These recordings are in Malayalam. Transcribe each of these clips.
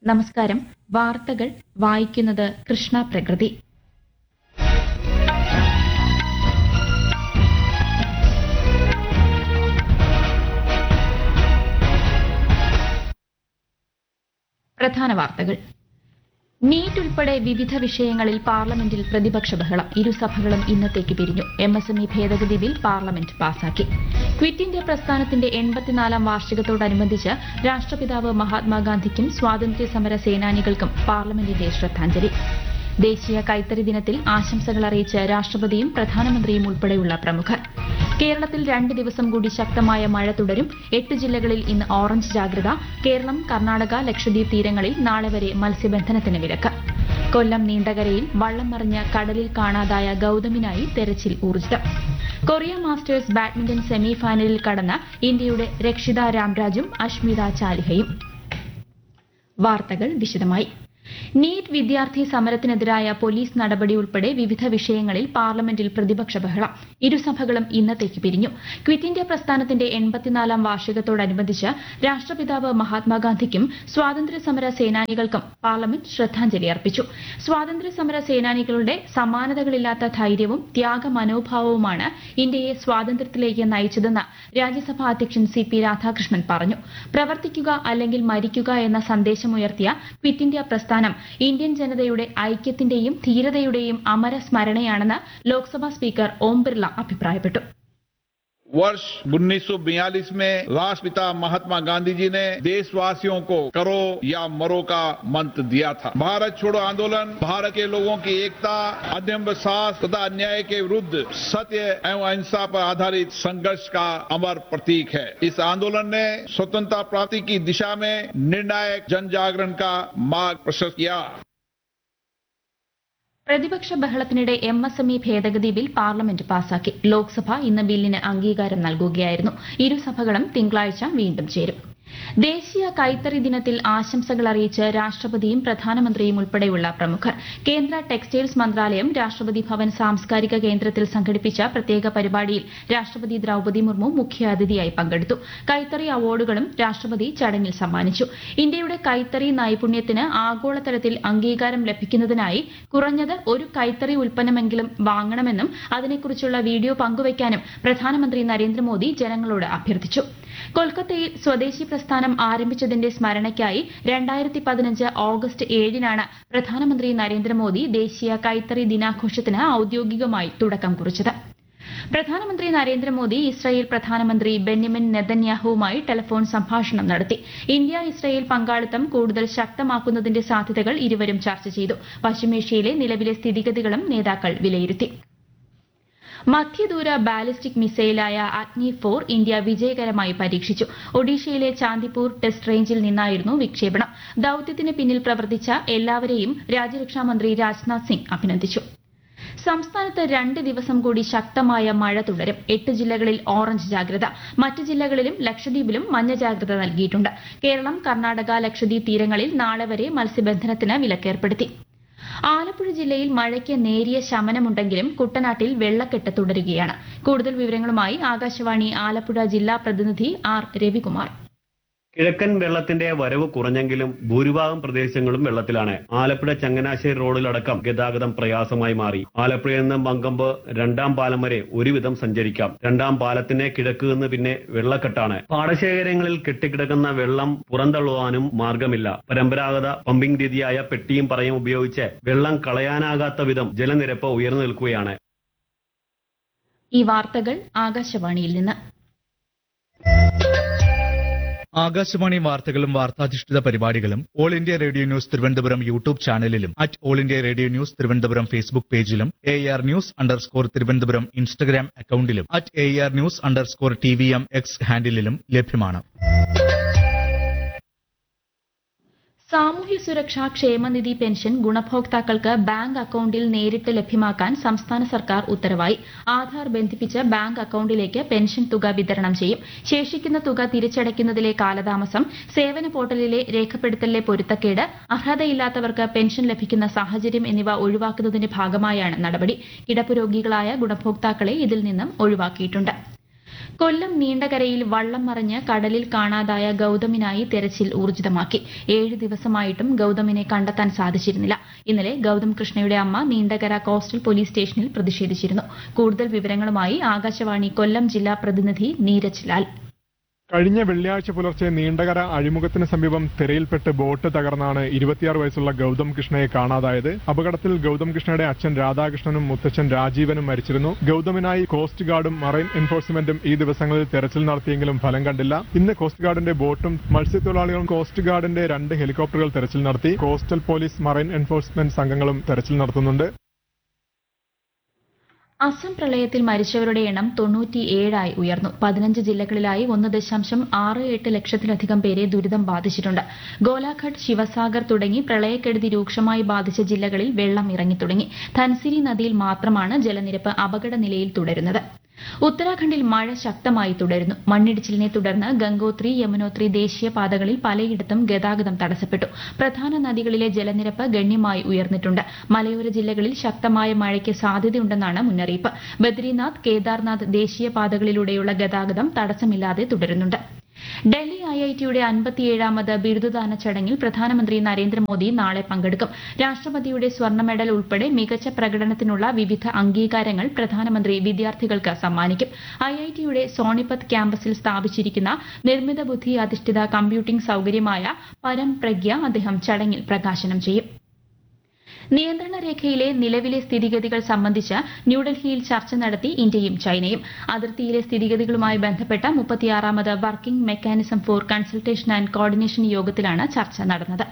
നമസ്കാരം വാർത്തകൾ വായിക്കുന്നത് കൃഷ്ണ പ്രകൃതി പ്രധാന വാർത്തകൾ നീറ്റ് ഉൾപ്പെടെ വിവിധ വിഷയങ്ങളിൽ പാർലമെന്റിൽ പ്രതിപക്ഷ ബഹളം ഇരുസഭകളും ഇന്നത്തേക്ക് പിരിഞ്ഞു എം എസ് എം ഇ ഭേദഗതി ബിൽ പാർലമെന്റ് പാസാക്കി ക്വിറ്റ് ഇന്ത്യ പ്രസ്ഥാനത്തിന്റെ എൺപത്തിനാലാം വാർഷികത്തോടനുബന്ധിച്ച് രാഷ്ട്രപിതാവ് മഹാത്മാഗാന്ധിക്കും സ്വാതന്ത്ര്യ സമര സേനാനികൾക്കും പാർലമെന്റിന്റെ ശ്രദ്ധാഞ്ജലി ദേശീയ കൈത്തറി ദിനത്തിൽ ആശംസകൾ അറിയിച്ച് രാഷ്ട്രപതിയും പ്രധാനമന്ത്രിയും ഉൾപ്പെടെയുള്ള പ്രമുഖർ കേരളത്തിൽ രണ്ട് ദിവസം കൂടി ശക്തമായ മഴ തുടരും എട്ട് ജില്ലകളിൽ ഇന്ന് ഓറഞ്ച് ജാഗ്രത കേരളം കർണാടക ലക്ഷദ്വീപ് തീരങ്ങളിൽ നാളെ വരെ മത്സ്യബന്ധനത്തിന് വിലക്ക് കൊല്ലം നീണ്ടകരയിൽ വള്ളം മറിഞ്ഞ് കടലിൽ കാണാതായ ഗൌതമിനായി തെരച്ചിൽ ഊർജിതം കൊറിയ മാസ്റ്റേഴ്സ് ബാഡ്മിന്റൺ സെമി ഫൈനലിൽ കടന്ന ഇന്ത്യയുടെ രക്ഷിത രാംരാജും അഷ്മിത ചാലിഹയും വാർത്തകൾ വിശദമായി നീറ്റ് വിദ്യാർത്ഥി സമരത്തിനെതിരായ പോലീസ് നടപടി ഉൾപ്പെടെ വിവിധ വിഷയങ്ങളിൽ പാർലമെന്റിൽ പ്രതിപക്ഷ ബഹളം ഇരുസഭകളും ഇന്നത്തേക്ക് പിരിഞ്ഞു ക്വിറ്റ് ഇന്ത്യ പ്രസ്ഥാനത്തിന്റെ എൺപത്തിനാലാം വാർഷികത്തോടനുബന്ധിച്ച് രാഷ്ട്രപിതാവ് മഹാത്മാഗാന്ധിക്കും സ്വാതന്ത്ര്യ സമര സേനാനികൾക്കും പാർലമെന്റ് ശ്രദ്ധാഞ്ജലി അർപ്പിച്ചു സ്വാതന്ത്ര്യ സമര സേനാനികളുടെ സമാനതകളില്ലാത്ത ധൈര്യവും ത്യാഗ മനോഭാവവുമാണ് ഇന്ത്യയെ സ്വാതന്ത്ര്യത്തിലേക്ക് നയിച്ചതെന്ന് രാജ്യസഭാ അധ്യക്ഷൻ സി പി രാധാകൃഷ്ണൻ പറഞ്ഞു പ്രവർത്തിക്കുക അല്ലെങ്കിൽ മരിക്കുക എന്ന സന്ദേശമുയർത്തിയ ക്വിറ്റ് ഇന്ത്യ പ്രസ്ഥാനം ഇന്ത്യൻ ജനതയുടെ ഐക്യത്തിന്റെയും ധീരതയുടെയും അമര സ്മരണയാണെന്ന് ലോക്സഭാ സ്പീക്കർ ഓം ബിർള അഭിപ്രായപ്പെട്ടു वर्ष 1942 में राष्ट्रपिता महात्मा गांधी जी ने देशवासियों को करो या मरो का मंत्र दिया था भारत छोड़ो आंदोलन भारत के लोगों की एकता अध्यम साहस तथा अन्याय के विरुद्ध सत्य एवं अहिंसा पर आधारित संघर्ष का अमर प्रतीक है इस आंदोलन ने स्वतंत्रता प्राप्ति की दिशा में निर्णायक जन जागरण का मार्ग प्रशस्त किया പ്രതിപക്ഷ ബഹളത്തിനിടെ എം എസ് എം ഇ ഭേദഗതി ബിൽ പാർലമെന്റ് പാസാക്കി ലോക്സഭ ഇന്ന് ബില്ലിന് അംഗീകാരം നൽകുകയായിരുന്നു ഇരുസഭകളും തിങ്കളാഴ്ച വീണ്ടും ചേരും ദേശീയ കൈത്തറി ദിനത്തിൽ ആശംസകൾ അറിയിച്ച് രാഷ്ട്രപതിയും പ്രധാനമന്ത്രിയും ഉൾപ്പെടെയുള്ള പ്രമുഖർ കേന്ദ്ര ടെക്സ്റ്റൈൽസ് മന്ത്രാലയം രാഷ്ട്രപതി ഭവൻ സാംസ്കാരിക കേന്ദ്രത്തിൽ സംഘടിപ്പിച്ച പ്രത്യേക പരിപാടിയിൽ രാഷ്ട്രപതി ദ്രൌപതി മുർമു മുഖ്യാതിഥിയായി പങ്കെടുത്തു കൈത്തറി അവാർഡുകളും രാഷ്ട്രപതി ചടങ്ങിൽ സമ്മാനിച്ചു ഇന്ത്യയുടെ കൈത്തറി നൈപുണ്യത്തിന് ആഗോളതലത്തിൽ അംഗീകാരം ലഭിക്കുന്നതിനായി കുറഞ്ഞത് ഒരു കൈത്തറി ഉൽപ്പന്നമെങ്കിലും വാങ്ങണമെന്നും അതിനെക്കുറിച്ചുള്ള വീഡിയോ പങ്കുവയ്ക്കാനും പ്രധാനമന്ത്രി നരേന്ദ്രമോദി ജനങ്ങളോട് അഭ്യർത്ഥിച്ചു കൊൽക്കത്തയിൽ സ്വദേശി പ്രസ്ഥാനം ആരംഭിച്ചതിന്റെ സ്മരണയ്ക്കായി രണ്ടായിരത്തി പതിനഞ്ച് ഓഗസ്റ്റ് ഏഴിനാണ് പ്രധാനമന്ത്രി നരേന്ദ്രമോദി ദേശീയ കൈത്തറി ദിനാഘോഷത്തിന് ഔദ്യോഗികമായി തുടക്കം കുറിച്ചത് പ്രധാനമന്ത്രി നരേന്ദ്രമോദി ഇസ്രായേൽ പ്രധാനമന്ത്രി ബെന്യമിൻ നെതന്യാഹുവുമായി ടെലിഫോൺ സംഭാഷണം നടത്തി ഇന്ത്യ ഇസ്രായേൽ പങ്കാളിത്തം കൂടുതൽ ശക്തമാക്കുന്നതിന്റെ സാധ്യതകൾ ഇരുവരും ചർച്ച ചെയ്തു പശ്ചിമേഷ്യയിലെ നിലവിലെ സ്ഥിതിഗതികളും നേതാക്കൾ വിലയിരുത്തി മധ്യദൂര ബാലിസ്റ്റിക് മിസൈലായ അഗ്നി ഫോർ ഇന്ത്യ വിജയകരമായി പരീക്ഷിച്ചു ഒഡീഷയിലെ ചാന്ദിപ്പൂർ ടെസ്റ്റ് റേഞ്ചിൽ നിന്നായിരുന്നു വിക്ഷേപണം ദൌത്യത്തിന് പിന്നിൽ പ്രവർത്തിച്ച എല്ലാവരെയും രാജ്യരക്ഷാമന്ത്രി രാജ്നാഥ് സിംഗ് അഭിനന്ദിച്ചു സംസ്ഥാനത്ത് രണ്ട് ദിവസം കൂടി ശക്തമായ മഴ തുടരും എട്ട് ജില്ലകളിൽ ഓറഞ്ച് ജാഗ്രത മറ്റ് ജില്ലകളിലും ലക്ഷദ്വീപിലും മഞ്ഞ ജാഗ്രത നൽകിയിട്ടുണ്ട് കേരളം കർണാടക ലക്ഷദ്വീപ് തീരങ്ങളിൽ നാളെ വരെ മത്സ്യബന്ധനത്തിന് വിലക്കേർപ്പെടുത്തി ആലപ്പുഴ ജില്ലയിൽ മഴയ്ക്ക് നേരിയ ശമനമുണ്ടെങ്കിലും കുട്ടനാട്ടിൽ വെള്ളക്കെട്ട് തുടരുകയാണ് കൂടുതൽ വിവരങ്ങളുമായി ആകാശവാണി ആലപ്പുഴ ജില്ലാ പ്രതിനിധി ആർ രവികുമാർ കിഴക്കൻ വെള്ളത്തിന്റെ വരവ് കുറഞ്ഞെങ്കിലും ഭൂരിഭാഗം പ്രദേശങ്ങളും വെള്ളത്തിലാണ് ആലപ്പുഴ ചങ്ങനാശ്ശേരി റോഡിലടക്കം ഗതാഗതം പ്രയാസമായി മാറി ആലപ്പുഴയിൽ നിന്ന് മങ്കമ്പ് രണ്ടാം പാലം വരെ ഒരുവിധം സഞ്ചരിക്കാം രണ്ടാം പാലത്തിന് കിഴക്ക് നിന്ന് പിന്നെ വെള്ളക്കെട്ടാണ് പാടശേഖരങ്ങളിൽ കെട്ടിക്കിടക്കുന്ന വെള്ളം പുറന്തള്ളുവാനും മാർഗമില്ല പരമ്പരാഗത പമ്പിംഗ് രീതിയായ പെട്ടിയും പറയും ഉപയോഗിച്ച് വെള്ളം കളയാനാകാത്ത വിധം ജലനിരപ്പ് ഉയർന്നു നിൽക്കുകയാണ് ഈ വാർത്തകൾ ആകാശവാണിയിൽ നിന്ന് ആകാശവാണി വാർത്തകളും വാർത്താധിഷ്ഠിത പരിപാടികളും all India radio news Thiruvananthapuram YouTube ചാനലിലും at all India radio news Thiruvananthapuram Facebook പേജിലും A R news underscore Thiruvananthapuram Instagram അക്കൌണ്ടിലും at A R news underscore T V M X ഹാൻഡിലും ലഭ്യമാണ് സാമൂഹ്യ സുരക്ഷാ ക്ഷേമനിധി പെൻഷൻ ഗുണഭോക്താക്കൾക്ക് ബാങ്ക് അക്കൌണ്ടിൽ നേരിട്ട് ലഭ്യമാക്കാൻ സംസ്ഥാന സർക്കാർ ഉത്തരവായി ആധാർ ബന്ധിപ്പിച്ച് ബാങ്ക് അക്കൌണ്ടിലേക്ക് പെൻഷൻ തുക വിതരണം ചെയ്യും ശേഷിക്കുന്ന തുക തിരിച്ചടയ്ക്കുന്നതിലെ കാലതാമസം സേവന പോർട്ടലിലെ രേഖപ്പെടുത്തലിലെ പൊരുത്തക്കേട് അർഹതയില്ലാത്തവർക്ക് പെൻഷൻ ലഭിക്കുന്ന സാഹചര്യം എന്നിവ ഒഴിവാക്കുന്നതിന്റെ ഭാഗമായാണ് നടപടി കിടപ്പ് രോഗികളായ ഗുണഭോക്താക്കളെ ഇതിൽ നിന്നും ഒഴിവാക്കിയിട്ടുണ്ട് കൊല്ലം നീണ്ടകരയിൽ വള്ളം മറിഞ്ഞ് കടലിൽ കാണാതായ ഗൌതമിനായി തെരച്ചിൽ ഊർജിതമാക്കി ഏഴ് ദിവസമായിട്ടും ഗൌതമിനെ കണ്ടെത്താൻ സാധിച്ചിരുന്നില്ല ഇന്നലെ ഗൌതം കൃഷ്ണയുടെ അമ്മ നീണ്ടകര കോസ്റ്റൽ പോലീസ് സ്റ്റേഷനിൽ പ്രതിഷേധിച്ചിരുന്നു കൂടുതൽ വിവരങ്ങളുമായി ആകാശവാണി കൊല്ലം ജില്ലാ പ്രതിനിധി നീരജ് ലാൽ കഴിഞ്ഞ വെള്ളിയാഴ്ച പുലർച്ചെ നീണ്ടകര അഴിമുഖത്തിന് സമീപം തിരയിൽപ്പെട്ട് ബോട്ട് തകർന്നാണ് ഇരുപത്തിയാറ് വയസ്സുള്ള ഗൌതം കൃഷ്ണയെ കാണാതായത് അപകടത്തിൽ ഗൌതം കൃഷ്ണയുടെ അച്ഛൻ രാധാകൃഷ്ണനും മുത്തച്ഛൻ രാജീവനും മരിച്ചിരുന്നു ഗൌതമിനായി കോസ്റ്റ് ഗാർഡും മറൈൻ എൻഫോഴ്സ്മെന്റും ഈ ദിവസങ്ങളിൽ തെരച്ചിൽ നടത്തിയെങ്കിലും ഫലം കണ്ടില്ല ഇന്ന് കോസ്റ്റ് ഗാർഡിന്റെ ബോട്ടും മത്സ്യത്തൊഴിലാളികളും കോസ്റ്റ് ഗാർഡിന്റെ രണ്ട് ഹെലികോപ്റ്ററുകൾ തെരച്ചിൽ നടത്തി കോസ്റ്റൽ പോലീസ് മറൈൻ എൻഫോഴ്സ്മെന്റ് സംഘങ്ങളും തെരച്ചിൽ നടത്തുന്നുണ്ട് അസം പ്രളയത്തിൽ മരിച്ചവരുടെ എണ്ണം തൊണ്ണൂറ്റിയേഴായി ഉയർന്നു പതിനഞ്ച് ജില്ലകളിലായി ഒന്ന് ദശാംശം ആറ് എട്ട് ലക്ഷത്തിലധികം പേരെ ദുരിതം ബാധിച്ചിട്ടുണ്ട് ഗോലാഘട്ട് ശിവസാഗർ തുടങ്ങി പ്രളയക്കെടുതി രൂക്ഷമായി ബാധിച്ച ജില്ലകളിൽ വെള്ളം ഇറങ്ങിത്തുടങ്ങി ധൻസിരി നദിയിൽ മാത്രമാണ് ജലനിരപ്പ് അപകട നിലയിൽ തുടരുന്നത് ഉത്തരാഖണ്ഡിൽ മഴ ശക്തമായി തുടരുന്നു മണ്ണിടിച്ചിലിനെ തുടർന്ന് ഗംഗോത്രി യമുനോത്രി ദേശീയപാതകളിൽ പലയിടത്തും ഗതാഗതം തടസ്സപ്പെട്ടു പ്രധാന നദികളിലെ ജലനിരപ്പ് ഗണ്യമായി ഉയർന്നിട്ടുണ്ട് മലയോര ജില്ലകളിൽ ശക്തമായ മഴയ്ക്ക് സാധ്യതയുണ്ടെന്നാണ് മുന്നറിയിപ്പ് ബദ്രിനാഥ് കേദാർനാഥ് ദേശീയപാതകളിലൂടെയുള്ള ഗതാഗതം തടസ്സമില്ലാതെ തുടരുന്നുണ്ട് ഡൽഹി ഐ ഐ ടിയുടെ അൻപത്തിയേഴാമത് ബിരുദദാന ചടങ്ങിൽ പ്രധാനമന്ത്രി നരേന്ദ്രമോദി നാളെ പങ്കെടുക്കും രാഷ്ട്രപതിയുടെ സ്വർണ്ണ മെഡൽ ഉൾപ്പെടെ മികച്ച പ്രകടനത്തിനുള്ള വിവിധ അംഗീകാരങ്ങൾ പ്രധാനമന്ത്രി വിദ്യാർത്ഥികൾക്ക് സമ്മാനിക്കും ഐ ഐ ടിയുടെ സോണിപത് ക്യാമ്പസിൽ സ്ഥാപിച്ചിരിക്കുന്ന നിർമ്മിത ബുദ്ധി അധിഷ്ഠിത കമ്പ്യൂട്ടിംഗ് സൌകര്യമായ പരം പ്രഗ്യ അദ്ദേഹം ചടങ്ങിൽ പ്രകാശനം ചെയ്യും നിയന്ത്രണ രേഖയിലെ നിലവിലെ സ്ഥിതിഗതികൾ സംബന്ധിച്ച് ന്യൂഡൽഹിയിൽ ചർച്ച നടത്തി ഇന്ത്യയും ചൈനയും അതിർത്തിയിലെ സ്ഥിതിഗതികളുമായി ബന്ധപ്പെട്ട മുപ്പത്തിയാറാമത് working mechanism for consultation and coordination യോഗത്തിലാണ് ചർച്ച നടന്നത്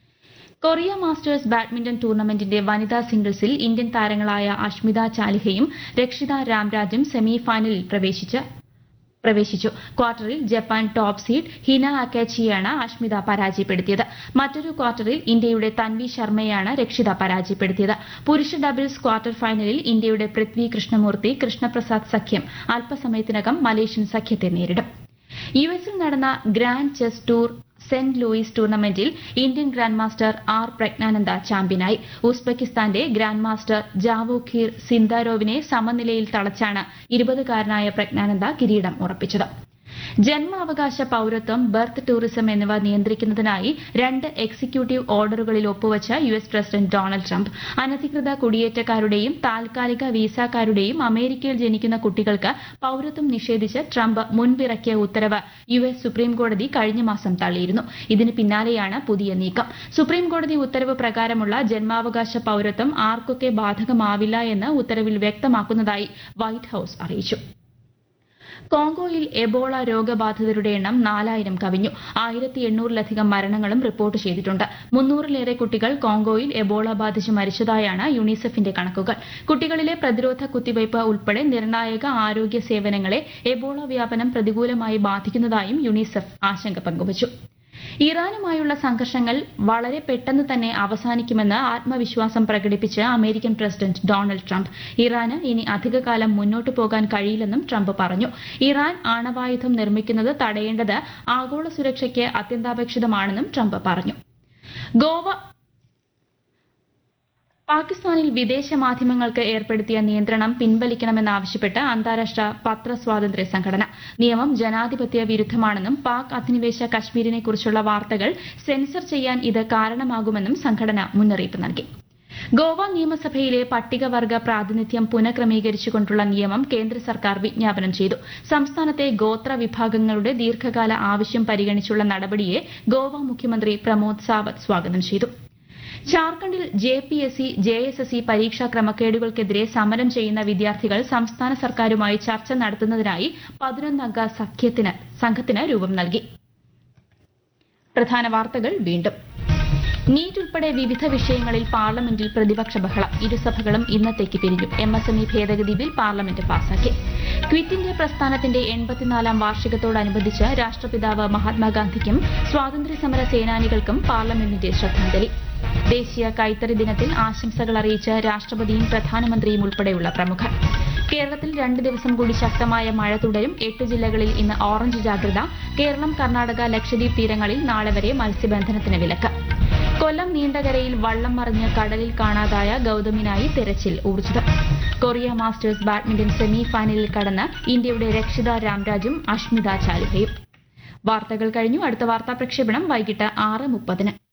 കൊറിയ മാസ്റ്റേഴ്സ് ബാഡ്മിന്റൺ ടൂർണമെന്റിന്റെ വനിതാ സിംഗിൾസിൽ ഇന്ത്യൻ താരങ്ങളായ അഷ്മിത ചാലിഹയും രക്ഷിത രാംരാജും സെമി ഫൈനലിൽ പ്രവേശിച്ച് പ്രവേശിച്ചു ക്വാർട്ടറിൽ ജപ്പാൻ ടോപ്പ് സീഡ് ഹിന അക്കാച്ചിയാണ് അഷ്മിത പരാജയപ്പെടുത്തിയത് മറ്റൊരു ക്വാർട്ടറിൽ ഇന്ത്യയുടെ തൻവി ശർമ്മയാണ് രക്ഷിത പരാജയപ്പെടുത്തിയത് പുരുഷ ഡബിൾസ് ക്വാർട്ടർ ഫൈനലിൽ ഇന്ത്യയുടെ പൃഥ്വി കൃഷ്ണമൂർത്തി കൃഷ്ണപ്രസാദ് സഖ്യം അല്പസമയത്തിനകം മലേഷ്യൻ സഖ്യത്തെ നേരിടും യു എസിൽ നടന്ന grand chess tour Saint Louis ടൂർണമെന്റിൽ Indian grandmaster R Praggnanandhaa ചാമ്പ്യനായി ഉസ്ബെക്കിസ്ഥാന്റെ ഗ്രാൻഡ് മാസ്റ്റർ ജാവോഖീർ സിന്ദാരോവിനെ സമനിലയിൽ തളച്ചാണ് ഇരുപതുകാരനായ പ്രജ്ഞാനന്ദ കിരീടം ഉറപ്പിച്ചത് ജന്മാവകാശ പൌരത്വം ബർത്ത് ടൂറിസം എന്നിവ നിയന്ത്രിക്കുന്നതിനായി രണ്ട് എക്സിക്യൂട്ടീവ് ഓർഡറുകളിൽ ഒപ്പുവച്ച U S president Donald Trump അനധികൃത കുടിയേറ്റക്കാരുടെയും താൽക്കാലിക വീസാക്കാരുടെയും അമേരിക്കയിൽ ജനിക്കുന്ന കുട്ടികൾക്ക് പൌരത്വം നിഷേധിച്ച് ട്രംപ് മുൻപിറക്കിയ ഉത്തരവ് യു എസ് സുപ്രീംകോടതി കഴിഞ്ഞ മാസം തള്ളിയിരുന്നു ഇതിന് പിന്നാലെയാണ് പുതിയ നീക്കം സുപ്രീംകോടതി ഉത്തരവ് പ്രകാരമുള്ള ജന്മാവകാശ പൌരത്വം ആർക്കൊക്കെ ബാധകമാവില്ല എന്ന് ഉത്തരവിൽ വ്യക്തമാക്കുന്നതായി വൈറ്റ് ഹൌസ് അറിയിച്ചു കോങ്കോയിൽ എബോള രോഗബാധിതരുടെ എണ്ണം നാലായിരം കവിഞ്ഞു ആയിരത്തി എണ്ണൂറിലധികം മരണങ്ങളും റിപ്പോർട്ട് ചെയ്തിട്ടുണ്ട് മുന്നൂറിലേറെ കുട്ടികൾ കോങ്കോയിൽ എബോള ബാധിച്ച് മരിച്ചതായാണ് യുണിസെഫിന്റെ കണക്കുകൾ കുട്ടികളിലെ പ്രതിരോധ കുത്തിവയ്പ് ഉൾപ്പെടെ നിർണായക ആരോഗ്യ സേവനങ്ങളെ എബോള വ്യാപനം പ്രതികൂലമായി ബാധിക്കുന്നതായും യുണിസെഫ് ആശങ്ക പങ്കുവച്ചു ഇറാനുമായുള്ള സംഘർഷങ്ങൾ വളരെ പെട്ടെന്ന് തന്നെ അവസാനിക്കുമെന്ന് ആത്മവിശ്വാസം പ്രകടിപ്പിച്ച് അമേരിക്കൻ പ്രസിഡന്റ് ഡൊണാൾഡ് ട്രംപ് ഇറാന് ഇനി അധികകാലം മുന്നോട്ടു പോകാൻ കഴിയില്ലെന്നും ട്രംപ് പറഞ്ഞു ഇറാൻ ആണവായുധം നിർമ്മിക്കുന്നത് തടയേണ്ടത് ആഗോള സുരക്ഷയ്ക്ക് അത്യന്താപേക്ഷിതമാണെന്നും ട്രംപ് പറഞ്ഞു ഗോവ പാകിസ്ഥാനിൽ വിദേശ മാധ്യമങ്ങൾക്ക് ഏർപ്പെടുത്തിയ നിയന്ത്രണം പിൻവലിക്കണമെന്നാവശ്യപ്പെട്ട് അന്താരാഷ്ട്ര പത്രസ്വാതന്ത്ര്യ സംഘടന നിയമം ജനാധിപത്യ വിരുദ്ധമാണെന്നും പാക് അധിനിവേശ കശ്മീരിനെക്കുറിച്ചുള്ള വാർത്തകൾ സെൻസർ ചെയ്യാൻ ഇത് കാരണമാകുമെന്നും സംഘടന മുന്നറിയിപ്പ് നൽകി ഗോവ നിയമസഭയിലെ പട്ടികവർഗ പ്രാതിനിധ്യം പുനഃക്രമീകരിച്ചുകൊണ്ടുള്ള നിയമം കേന്ദ്ര സർക്കാർ വിജ്ഞാപനം ചെയ്തു സംസ്ഥാനത്തെ ഗോത്ര വിഭാഗങ്ങളുടെ ദീർഘകാല ആവശ്യം പരിഗണിച്ചുള്ള നടപടിയെ ഗോവ മുഖ്യമന്ത്രി പ്രമോദ് സാവന്ത് സ്വാഗതം ചെയ്തു ജാർഖണ്ഡിൽ J P S C J S S C പരീക്ഷാ ക്രമക്കേടുകൾക്കെതിരെ സമരം ചെയ്യുന്ന വിദ്യാർത്ഥികൾ സംസ്ഥാന സർക്കാരുമായി ചർച്ച നടത്തുന്നതിനായി പതിനൊന്നംഗ സഖ്യത്തിന് സംഘത്തിന് രൂപം നൽകി പ്രധാന വാർത്തകൾ വീണ്ടും നീറ്റ് ഉൾപ്പെടെ വിവിധ വിഷയങ്ങളിൽ പാർലമെന്റിൽ പ്രതിപക്ഷ ബഹളം ഇരുസഭകളും ഇന്നത്തേക്ക് പിരിഞ്ഞു എം എസ് എം ഇ ഭേദഗതി ബിൽ പാർലമെന്റ് പാസാക്കി ക്വിറ്റ് ഇന്ത്യ പ്രസ്ഥാനത്തിന്റെ എൺപത്തിനാലാം വാർഷികത്തോടനുബന്ധിച്ച് രാഷ്ട്രപിതാവ് മഹാത്മാഗാന്ധിക്കും സ്വാതന്ത്ര്യസമര സേനാനികൾക്കും പാർലമെന്റിന്റെ ശ്രദ്ധാഞ്ജലി ദേശീയ കൈത്തറി ദിനത്തിൽ ആശംസകൾ അറിയിച്ച് രാഷ്ട്രപതിയും പ്രധാനമന്ത്രിയും ഉൾപ്പെടെയുള്ള പ്രമുഖർ കേരളത്തിൽ രണ്ട് ദിവസം കൂടി ശക്തമായ മഴ തുടരും എട്ട് ജില്ലകളിൽ ഇന്ന് ഓറഞ്ച് ജാഗ്രത കേരളം കർണാടക ലക്ഷദ്വീപ് തീരങ്ങളിൽ നാളെ വരെ മത്സ്യബന്ധനത്തിന് വിലക്ക് കൊല്ലം നീണ്ടകരയിൽ വള്ളം മറിഞ്ഞ് കടലിൽ കാണാതായ ഗൌതമിനായി തെരച്ചിൽ ഊർജിതം കൊറിയ മാസ്റ്റേഴ്സ് ബാഡ്മിന്റൺ സെമി ഫൈനലിൽ കടന്ന് ഇന്ത്യയുടെ രക്ഷിത രാംരാജും അഷ്മിത ചാലിഹയും വാർത്തകൾ കഴിഞ്ഞു അടുത്ത വാർത്താ പ്രക്ഷേപണം വൈകിട്ട് ആറ് മുപ്പതിന്